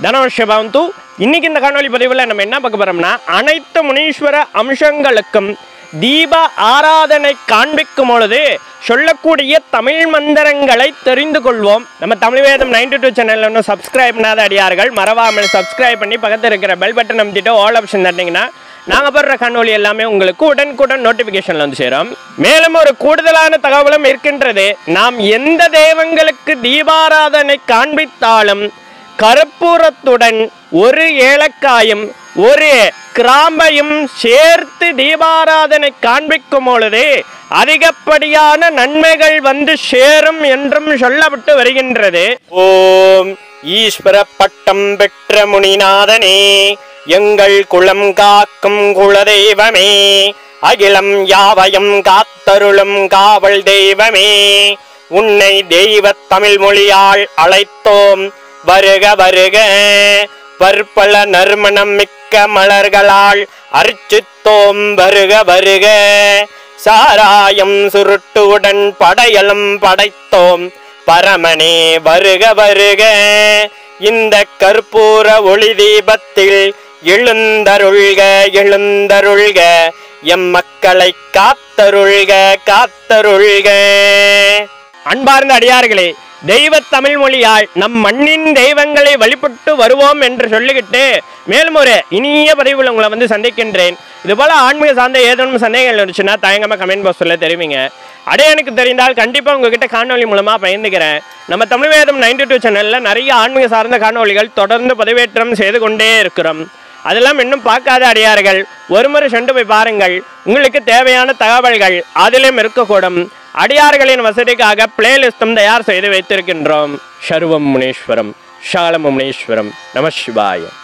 தனவஷபவந்து இன்னைக்கு இந்த காணொளி பதிவில் நம்ம என்ன பார்க்க போறோம்னா அனைத்து முனீஸ்வர அம்சங்களுக்கும் தீப ஆராதனை காண்பிக்கும் பொழுது சொல்லக்கூடிய தமிழ் மந்திரங்களை தெரிந்து கொள்வோம் நம்ம தமிழ் வேதம் நைன்டி டூ சேனலில் இன்னும் சப்ஸ்கிரைப் பண்ணாத அடியார்கள் மறவாமல் சப்ஸ்கிரைப் பண்ணி பக்கத்தில் இருக்கிற பெல் பட்டன் அமைச்சிட்டு ஆல் ஆப்ஷன் தட்டிங்கன்னா நாங்கள் போடுற காணொளி எல்லாமே உங்களுக்கு உடனுக்குடன் நோட்டிஃபிகேஷனில் வந்து சேரும் மேலும் ஒரு கூடுதலான தகவலும் இருக்கின்றது நாம் எந்த தெய்வங்களுக்கு தீபாராதனை காண்பித்தாலும் கற்பூரத்துடன் ஒரு ஏலக்காயும் ஒரு கிராம்பையும் சேர்த்து தீபாராதனை காண்பிக்கும் பொழுது அதிகப்படியான நன்மைகள் வந்து சேரும் என்றும் சொல்லப்பட்டு வருகின்றது ஓம் ஈஸ்வர பட்டம் பெற்ற முனிநாதனே எங்கள் குலம் காக்கும் குலதெய்வமே அகிலம் யாவையும் காத்தருளும் காவல் தெய்வமே உன்னை தெய்வ தமிழ் மொழியால் அழைத்தோம் வருக வருக பற்பல நறுமணம் மிக்க மலர்களால் அர்ச்சித்தோம் வருக வருக சாராயம் சுருட்டுடன் படையலும் படைத்தோம் பரமனே வருக வருக இந்த கற்பூர ஒளி தீபத்தில் எழுந்தருள்க எழுந்தருள்க எம் மக்களை காத்தருள்க காத்தருள்க அன்பார்ந்த அடியார்களே தெய்வ தமிழ் மொழியால் நம் மண்ணின் தெய்வங்களை வழிபட்டு வருவோம் என்று சொல்லிக்கிட்டு மேலும் ஒரு இனிய பதிவில் உங்களை வந்து சந்திக்கின்றேன் இது போல ஆன்மீக சார்ந்த ஏதேனும் சந்தேகங்கள் இருந்துச்சுன்னா தயங்காம கமெண்ட் பாக்ஸில் தெரிவிங்க அடே எனக்கு தெரிந்தால் கண்டிப்பாக உங்ககிட்ட காணொலி மூலமாக பயந்துக்கிறேன் நம்ம தமிழ் வேதம் நைன்டி டூ சேனலில் நிறைய ஆன்மீக சார்ந்த காணொளிகள் தொடர்ந்து பதிவேற்றம் செய்து கொண்டே இருக்கிறோம் அதெல்லாம் இன்னும் பார்க்காத அடியார்கள் ஒருமுறை சென்று போய் பாருங்கள் உங்களுக்கு தேவையான தகவல்கள் அதிலும் இருக்கக்கூடும் அடியார்களின் வசதிக்காக பிளேலிஸ்டும் தயார் செய்து வைத்திருக்கின்றோம் சர்வம் முனீஸ்வரம் ஷாலம் முனீஸ்வரம் நம சிவாய